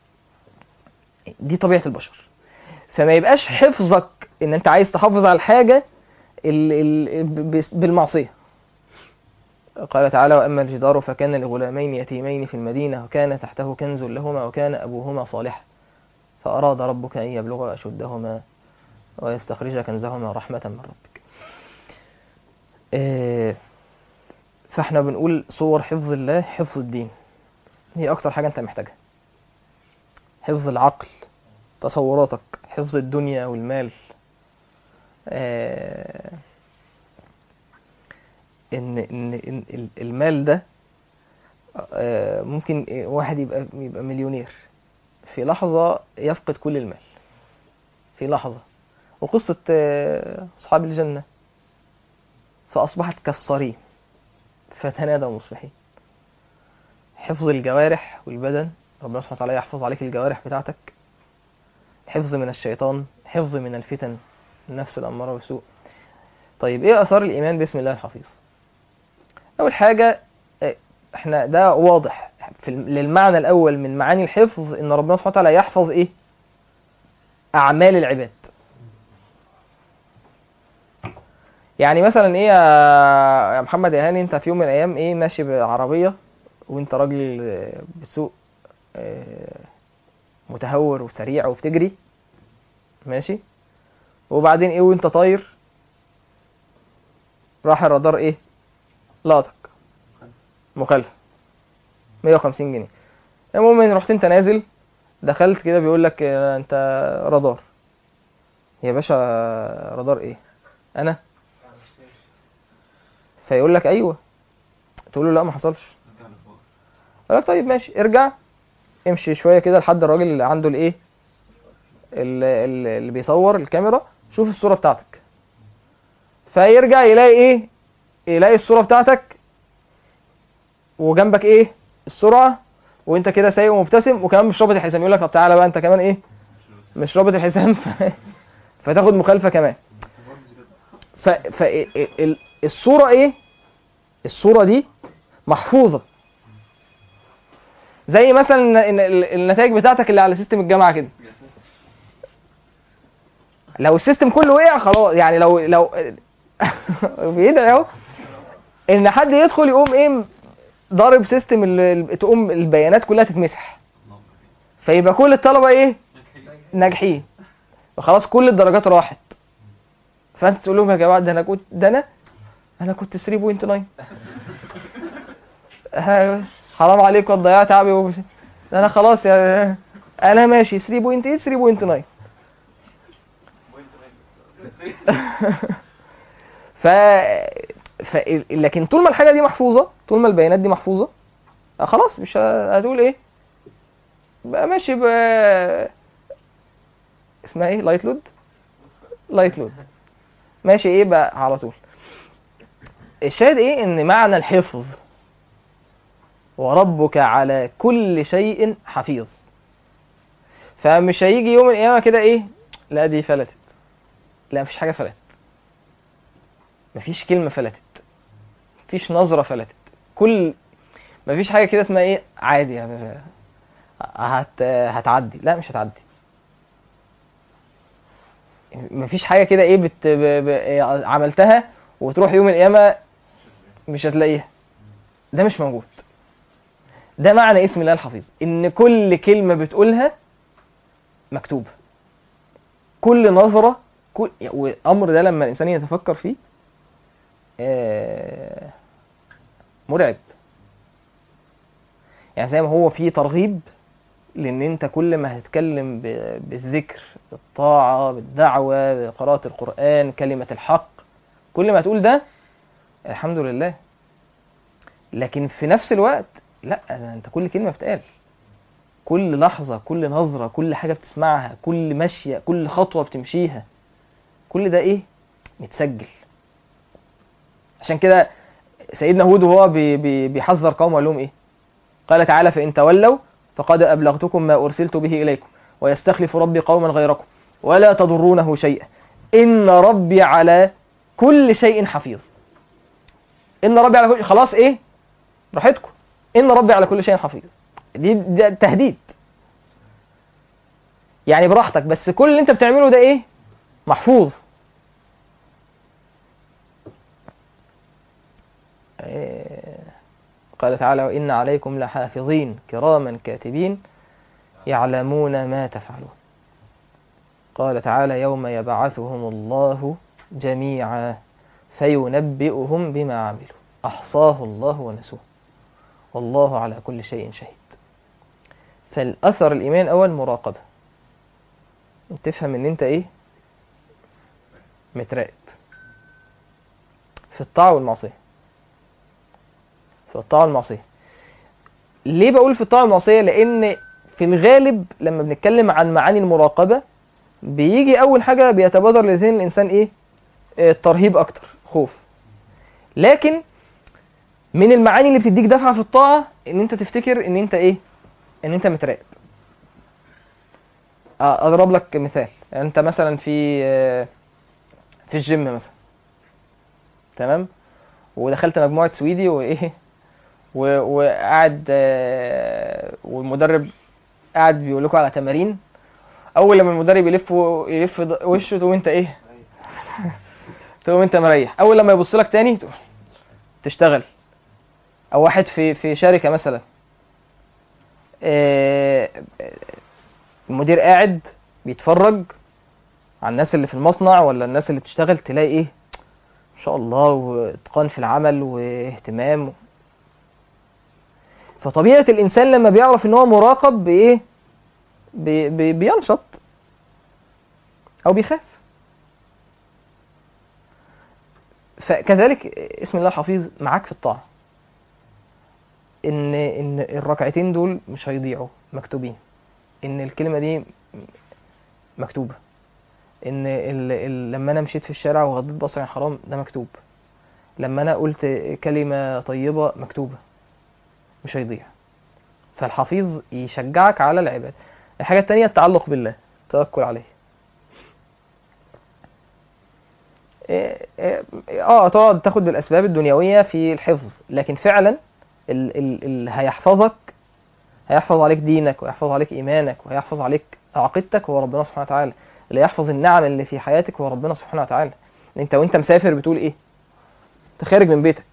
دي طبيعه البشر فما يبقاش حفظك ان انت عايز تحافظ على الحاجه ال ال ب- بالمعصيه قال تعالى واما الجدار فكان لغلامين يتيمين في المدينه وكان تحته كنز لهما وكان ابوهما صالحا فاراد ربك ان يبلغا اشدهما ويستخرج كنزهما رحمه من ربك آه، فاحنا بنقول صور حفظ الله حفظ الدين هي اكتر حاجة انت محتاجها حفظ العقل تصوراتك حفظ الدنيا والمال آه، ان ان إن ال- المال ده آه، ممكن واحد يبقى يبقى مليونير في لحظة يفقد كل المال في لحظة وقصة آه، أصحاب الجنة فأصبحت كالصريم فتنادوا مصبحين حفظ الجوارح والبدن ربنا سبحانه وتعالى يحفظ عليك الجوارح بتاعتك حفظ من الشيطان حفظ من الفتن النفس الأمارة بالسوء طيب ايه اثار الايمان باسم الله الحفيظ اول حاجه آه، احنا ده واضح في الم- للمعنى الاول من معاني الحفظ ان ربنا سبحانه وتعالى يحفظ ايه اعمال العباد يعني مثلا ايه يا يا محمد يا هاني انت في يوم من الايام ايه ماشي بعربيه وانت راجل آه، بتسوق آه، متهور وسريع وبتجري ماشي وبعدين ايه وانت طاير راح الرادار ايه لقطك مخالفه 150 جنيه المهم ان رحت انت نازل دخلت كده بيقول لك اه، انت رادار يا باشا رادار ايه انا فيقول لك ايوه تقول له لا ما حصلش يقول لك طيب ماشي ارجع امشي شويه كده لحد الراجل اللي عنده الايه ال- ال- اللي بيصور الكاميرا شوف الصوره بتاعتك فيرجع يلاقي ايه يلاقي الصوره بتاعتك وجنبك ايه السرعه وانت كده سايق ومبتسم وكمان مش رابط الحزام يقول لك طب تعالى بقى انت كمان ايه مش رابط الحزام ف... فتاخد مخالفه كمان ف... ف... ال- ال- الصوره ايه الصوره دي محفوظه زي مثلا ال- ال- النتائج بتاعتك اللي على سيستم الجامعه كده لو السيستم كله وقع خلاص يعني لو لو بيدعي اهو ان حد يدخل يقوم ايه ضارب سيستم ال- ال- تقوم البيانات كلها تتمسح فيبقى كل الطلبه ايه ناجحين وخلاص كل الدرجات راحت فانت تقول لهم يا جماعه ده انا كنت ده انا انا كنت 3.9 ها- حرام عليكم تضيعوا تعبي ومش... ده انا خلاص يا انا ماشي 3.8 3.9 ف... ف لكن طول ما الحاجه دي محفوظه طول ما البيانات دي محفوظه آه خلاص مش ه- هتقول ايه بقى ماشي ب اسمها ايه لايت لود لايت لود ماشي ايه بقى على طول الشاهد ايه ان معنى الحفظ وربك على كل شيء حفيظ فمش هيجي يوم القيامه كده ايه لا دي فلتت لا مفيش حاجه فلتت مفيش كلمه فلتت مفيش نظره فلتت كل مفيش حاجه كده اسمها ايه عادي يعني هت هتعدي لا مش هتعدي مفيش حاجه كده ايه بت... ب... ب... عملتها وتروح يوم القيامه مش هتلاقيها ده مش موجود ده معنى اسم الله الحفيظ ان كل كلمه بتقولها مكتوبه كل نظره كل والامر ده لما الانسان يتفكر فيه آه، مرعب يعني زي ما هو في ترغيب لان انت كل ما هتتكلم ب- بالذكر بالطاعه بالدعوه بقراءه القران كلمه الحق كل ما تقول ده الحمد لله لكن في نفس الوقت لا ده انت كل كلمه بتقال كل لحظه كل نظره كل حاجه بتسمعها كل مشيه كل خطوه بتمشيها كل ده ايه متسجل عشان كده سيدنا هود وهو بي بي بيحذر قومه قال لهم ايه قال تعالى فان تولوا فقد ابلغتكم ما ارسلت به اليكم ويستخلف ربي قوما غيركم ولا تضرونه شيئا ان ربي على كل شيء حفيظ ان ربي على كل خلاص ايه براحتكم ان ربي على كل شيء حفيظ دي ده تهديد يعني براحتك بس كل اللي انت بتعمله ده ايه محفوظ إيه، قال تعالى وإن عليكم لحافظين كراما كاتبين يعلمون ما تفعلون قال تعالى يوم يبعثهم الله جميعا فينبئهم بما عملوا أحصاه الله ونسوه والله على كل شيء شهيد فالأثر الإيمان الأول مراقبة تفهم إن أنت إيه متراقب في الطاعة والمعصية في الطاعة والمعصية ليه بقول في الطاعة والمعصية لأن في الغالب لما بنتكلم عن معاني المراقبة بيجي أول حاجة بيتبادر لذهن الإنسان إيه آه، الترهيب أكتر خوف لكن من المعاني اللي بتديك دفعة في الطاعة إن أنت تفتكر إن أنت إيه إن أنت متراقب آه، أضرب لك مثال أنت مثلا في آه، في الجيم مثلا تمام ودخلت مجموعة سويدي وإيه و- وقاعد آه، والمدرب قاعد بيقول لكم على تمارين اول لما المدرب يلف و- يلف ض- وشه تقوم انت ايه تقوم انت مريح اول لما يبص لك تاني تقوم تشتغل او واحد في في شركه مثلا آه، المدير قاعد بيتفرج على الناس اللي في المصنع ولا الناس اللي بتشتغل تلاقي ايه ما شاء الله واتقان في العمل واهتمام فطبيعة الإنسان لما بيعرف إن هو مراقب بإيه؟ بي بي بينشط أو بيخاف. فكذلك اسم الله الحفيظ معاك في الطاعة. إن إن الركعتين دول مش هيضيعوا مكتوبين. إن الكلمة دي مكتوبة. إن ال ال لما أنا مشيت في الشارع وغضيت بصري عن حرام ده مكتوب. لما أنا قلت كلمة طيبة مكتوبة. مش هيضيع فالحفيظ يشجعك على العبادة الحاجة التانية التعلق بالله التوكل عليه إيه- إيه- اه تقعد تاخد بالاسباب الدنيويه في الحفظ لكن فعلا ال- ال- اللي هيحفظك هيحفظ عليك دينك ويحفظ عليك ايمانك وهيحفظ عليك عقيدتك هو ربنا سبحانه وتعالى اللي يحفظ النعم اللي في حياتك هو ربنا سبحانه وتعالى انت وانت مسافر بتقول ايه انت خارج من بيتك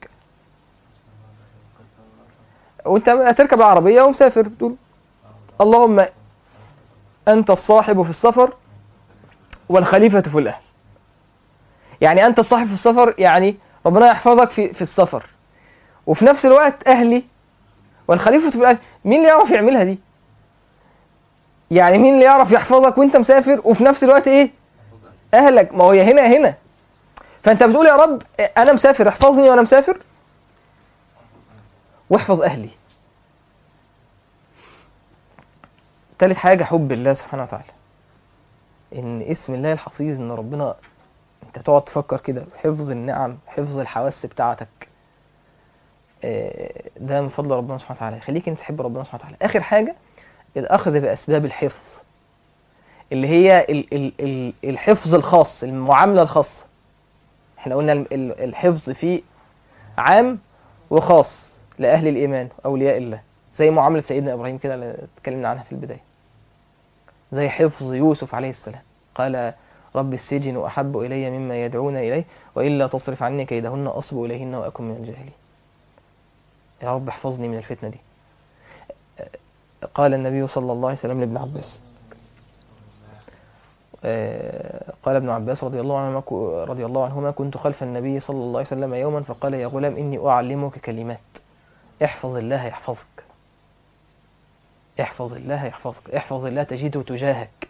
وانت هتركب العربيه ومسافر بتقول اللهم انت الصاحب في السفر والخليفه في الاهل يعني انت الصاحب في السفر يعني ربنا يحفظك في في السفر وفي نفس الوقت اهلي والخليفه في الاهل مين اللي يعرف يعملها دي يعني مين اللي يعرف يحفظك وانت مسافر وفي نفس الوقت ايه اهلك ما هو يا هنا يا هنا فانت بتقول يا رب انا مسافر احفظني وانا مسافر واحفظ اهلي تالت حاجة حب الله سبحانه وتعالى ان اسم الله الحفيظ ان ربنا انت تقعد تفكر كده حفظ النعم حفظ الحواس بتاعتك آه، ده من فضل ربنا سبحانه وتعالى يخليك انت تحب ربنا سبحانه وتعالى اخر حاجة الاخذ باسباب الحفظ اللي هي ال- ال- ال- الحفظ الخاص المعاملة الخاصة احنا قلنا ال- ال- الحفظ فيه عام وخاص لأهل الإيمان أولياء الله زي معاملة سيدنا إبراهيم كده اللي اتكلمنا عنها في البداية زي حفظ يوسف عليه السلام قال رب السجن أحب إلي مما يدعون إليه وإلا تصرف عني كيدهن أصب إليهن وأكن من الجاهلين يا رب احفظني من الفتنة دي قال النبي صلى الله عليه وسلم لابن عباس آه، قال ابن عباس رضي الله عنهما رضي الله عنهما كنت خلف النبي صلى الله عليه وسلم يوما فقال يا غلام إني أعلمك كلمات احفظ الله يحفظك احفظ الله يحفظك احفظ الله تجده تجاهك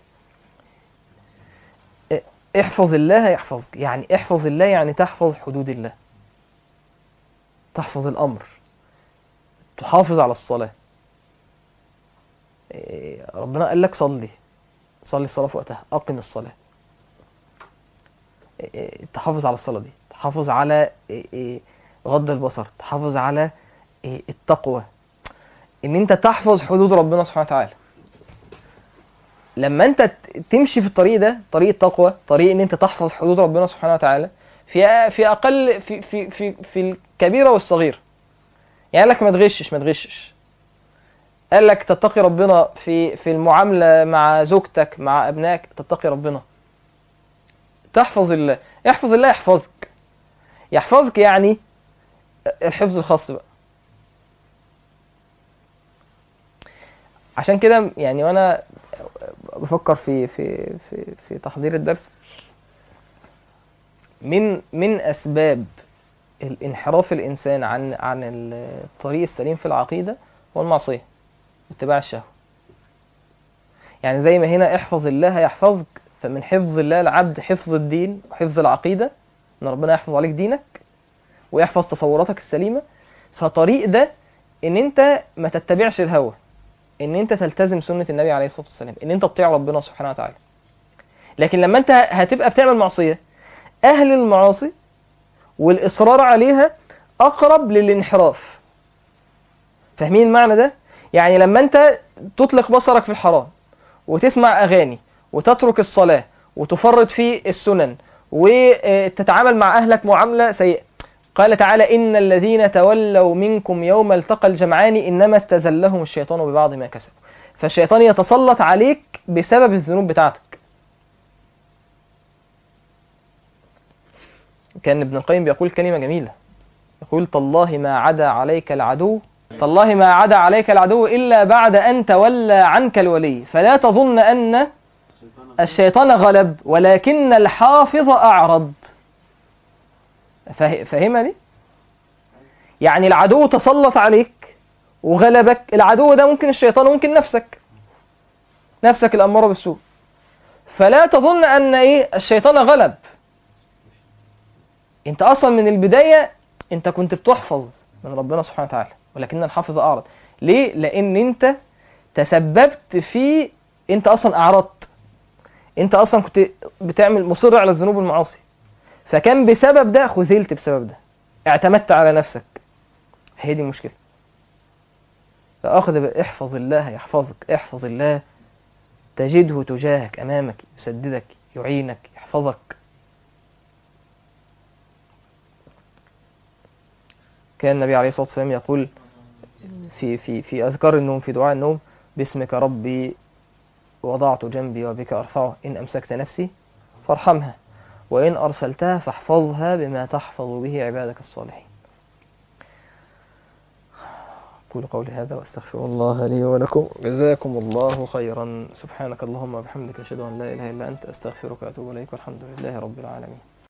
اه، احفظ الله يحفظك يعني احفظ الله يعني تحفظ حدود الله تحفظ الأمر تحافظ على الصلاة اه، ربنا قال لك صلي صلي الصلاة في وقتها أقم الصلاة اه، تحافظ على الصلاة دي تحافظ على اه، اه، غض البصر تحافظ على إيه؟ التقوى ان انت تحفظ حدود ربنا سبحانه وتعالى لما انت ت- تمشي في الطريق ده طريق التقوى طريق ان انت تحفظ حدود ربنا سبحانه وتعالى في أ- في اقل في في في في الكبيره والصغيره يعني قال لك ما تغشش ما تغشش قال لك تتقي ربنا في في المعامله مع زوجتك مع ابنائك تتقي ربنا تحفظ الله احفظ الله يحفظك يحفظك يعني الحفظ الخاص بقى عشان كده يعني وانا بفكر في في في في تحضير الدرس من من اسباب الانحراف الانسان عن عن الطريق السليم في العقيده هو المعصيه اتباع الشهوه يعني زي ما هنا احفظ الله يحفظك فمن حفظ الله العبد حفظ الدين وحفظ العقيده ان ربنا يحفظ عليك دينك ويحفظ تصوراتك السليمه فطريق ده ان انت ما تتبعش الهوى ان انت تلتزم سنه النبي عليه الصلاه والسلام ان انت تطيع ربنا سبحانه وتعالى لكن لما انت هتبقى بتعمل معصيه اهل المعاصي والاصرار عليها اقرب للانحراف فاهمين المعنى ده يعني لما انت تطلق بصرك في الحرام وتسمع اغاني وتترك الصلاه وتفرط في السنن وتتعامل مع اهلك معامله سيئه قال تعالى ان الذين تولوا منكم يوم التقى الجمعان انما استزلهم الشيطان ببعض ما كسبوا فالشيطان يتسلط عليك بسبب الذنوب بتاعتك كان ابن القيم بيقول كلمة جميلة يقول تالله ما عدا عليك العدو تالله ما عدا عليك العدو إلا بعد أن تولى عنك الولي فلا تظن أن الشيطان غلب ولكن الحافظ أعرض فه- فاهمة دي؟ يعني العدو تسلط عليك وغلبك العدو ده ممكن الشيطان وممكن نفسك نفسك الأمارة بالسوء فلا تظن أن إيه الشيطان غلب انت اصلا من البدايه انت كنت بتحفظ من ربنا سبحانه وتعالى ولكن الحافظ اعرض ليه لان انت تسببت في انت اصلا اعرضت انت اصلا كنت بتعمل مصر على الذنوب والمعاصي فكان بسبب ده خذلت بسبب ده اعتمدت على نفسك هي دي المشكله فاخذ ب- احفظ الله يحفظك احفظ الله تجده تجاهك امامك يسددك يعينك يحفظك كان النبي عليه الصلاة والسلام يقول في في في أذكار النوم في دعاء النوم باسمك ربي وضعت جنبي وبك أرفعه إن أمسكت نفسي فارحمها وإن أرسلتها فاحفظها بما تحفظ به عبادك الصالحين أقول قولي هذا وأستغفر الله لي ولكم جزاكم الله خيرا سبحانك اللهم وبحمدك أشهد أن لا إله إلا أنت أستغفرك وأتوب إليك والحمد لله رب العالمين